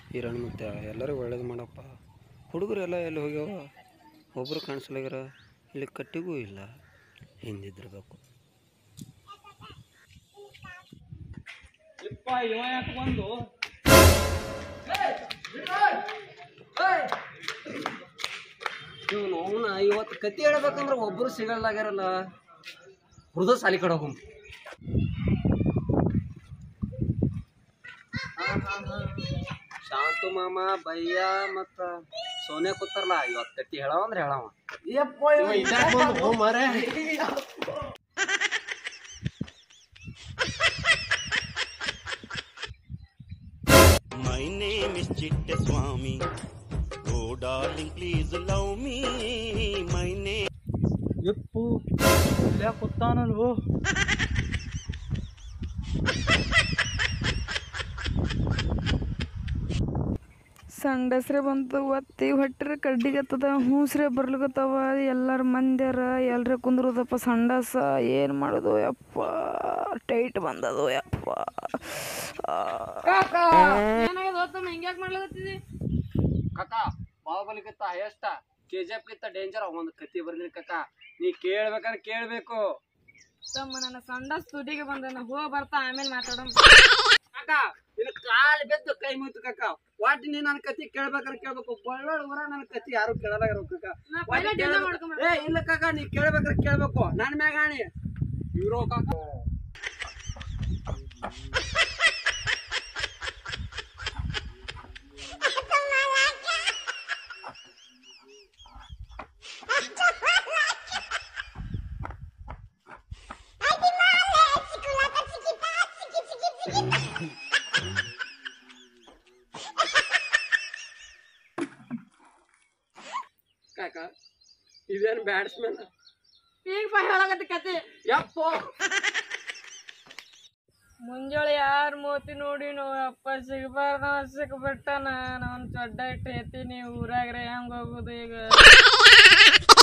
ಹಿರಣ್ಣ ಮತ್ತೆ ಎಲ್ಲರಿಗೂ ಒಳ್ಳೇದು ಮಾಡಪ್ಪ ಹುಡುಗರು ಎಲ್ಲ ಎಲ್ಲಿ ಹೋಗ್ಯಾವ ಒಬ್ಬರು ಕಾಣಿಸ್ಲಾಗ್ಯಾರ ಇಲ್ಲಿ ಕಟ್ಟಿಗೂ ಇಲ್ಲ ಹಿಂದಿದ್ದಿರ್ಬೇಕು ಯಪ್ಪ ಇವ ಯಾಕೆ ಬಂದು ಇವನು ಅವನ ಇವತ್ತು ಕತಿ ಹೇಳ್ಬೇಕಂದ್ರೆ ಒಬ್ಬರು ಸಿಗಲ್ಲಾಗ್ಯಾರಲ್ಲ ಹೃದಯ ಸಾಲಿ ಕಡೆ ಹೋಗಮ್ ಶಾಂತು ಮಾಮ ಭಯ್ಯ ಮತ್ತ ಸೋನೆ ಕೂತಾರಲ್ಲ ಇವತ್ತು ಕತಿ ಹೇಳವ ಅಂದ್ರೆ ಹೇಳವ ಇವ ಇದ್ಯಾಕ್ ಬಂದು ಹೋ ಮಾರೆ My name is Chitta Swami. Oh, darling, please love me. My name. ಯಪ್ಪು ಇಲ್ಲೇ ಕೂತಾನಲ್ವೋ ಸಂಡಸ್ರೆ ಬಂತು ಒತ್ತಿ ಹೊಟ್ಟಿರ ಕಡ್ಡಿಗತ್ತದ ಹೂಸ್ರೆ ಬರ್ಲಿಕತ್ತವ ಎಲ್ಲರ ಮಂದ್ಯಾರ ಎಲ್ರ ಕುಂದ್ರದಪ್ಪ ಸಂಡಾಸ ಏನು ಮಾಡೋದು ಯಪ್ಪ ಟೈಟ್ ಬಂದದು ಯಪ್ಪ ಕಕ್ಕ ಬಾಹುಬಲಿ ಕಿತ್ತ ಹೈಯೆಸ್ಟ್ ಕೆ ಜಿ ಎಫ್ ಕಿತ್ತ ಡೇಂಜರ್ ಒಂದು ಕತಿ ಬರ್ದಿನಿ ಕಕ್ಕ ನೀ ಕೇಳ್ಬೇಕಂದ್ರೆ ಕೇಳ್ಬೇಕು ತಮ್ಮ ನನ್ನ ಸಂಡಾಸ್ ತುಟಿಗೆ ಬಂದ ಹೋ ಬರ್ತಾ ಆಮೇಲೆ ಮಾತಾಡೋಣ ಕಕ್ಕ ನಿನ್ನ ಕಾಲು ಬೆದ್ದು ಕೈ ಮುಯ್ತು ಕಕ್ಕ ವಾಟ್ ನೀ ನನ್ನ ಕತಿ ಕೇಳ್ಬೇಕಾದ್ರೆ ಕೇಳ್ಬೇಕು ಬಳ್ಳೊಳ್ ಊರ ನನ್ನ ಕತಿ ಯಾರು ಕೇಳಲಾಗಿರೋ ಕಕ್ಕ ನಾ ವಾಟ್ ಪೈಲೆ ಡಿನ್ನ ಕೇಳ್ಬೇಕು- ಮಾಡ್ಕೊಂಡ್ ಏ ಇಲ್ಲ ಕಕ್ಕ ನೀ ಕೇಳ್ಬೇಕಾದ್ರೆ ಕೇಳ್ಬೇಕು ನನ್ನ ಮ್ಯಾಗ ಆಣಿ ಇವ್ರೋ ಕಕ್ಕ ಕಾಕ ಇದೇನು ಬ್ಯಾಟ್ಸ್ಮನ್ ಈಗ ಬಾ ಹೇಳಕತ್ತಿ ಕತಿ ಯಪ್ಪೋ ಮುಂಜಾನೆ ಯಾರ ಮೋತಿ ನೋಡಿ ನೋ ಅಪ್ಪ ಸಿಗಬಾರ್ದ ಸಿಕ್ಬಿಟ್ಟನ ನಾನು ಚೊಡ್ಡ ಇಟ್ಟು ಎತ್ತೀನಿ ಊರಾಗ್ರೆ ಹೆಂಗ್ ಹೋಗುದು ಈಗ